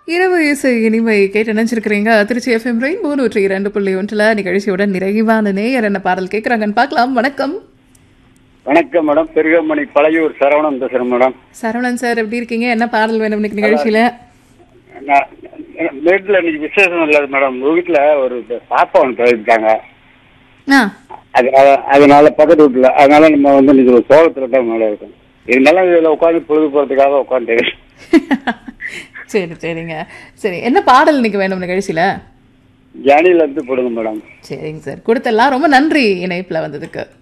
இரவு இசை இனிமை கேட்டு நினைச்சிருக்கிறீங்க திருச்சி எஃப்எம் ரெயின்போ நூற்றி இரண்டு புள்ளி ஒன்றில் நிகழ்ச்சியோட நிறைவான நேயர் என்ன பாடல் கேட்குறாங்கன்னு பார்க்கலாம் வணக்கம் வணக்கம் மேடம் பெருகமணி பழையூர் சரவணன் பேசுறேன் மேடம் சரவணன் சார் எப்படி இருக்கீங்க என்ன பாடல் வேணும் இன்னைக்கு நிகழ்ச்சியில நான் வீட்டில் இன்னைக்கு விசேஷம் இல்லை மேடம் உங்க வீட்டில் ஒரு பாப்பா ஒன்று பிறந்திருக்காங்க ஆ அதனால அதனால பக்கத்து வீட்டில் அதனால நம்ம வந்து இன்னைக்கு ஒரு சோளத்தில் தான் மேடம் இருக்கோம் இருந்தாலும் இதில் உட்காந்து பொழுது போகிறதுக்காக உட்காந்து சரி சரிங்க சரி என்ன பாடல் இன்னைக்கு வேணும் நிகழ்ச்சியில ஜானியிலேருந்து போடுங்க மேடம் சரிங்க சார் கொடுத்தெல்லாம் ரொம்ப நன்றி இணைப்பில் வந்ததுக்கு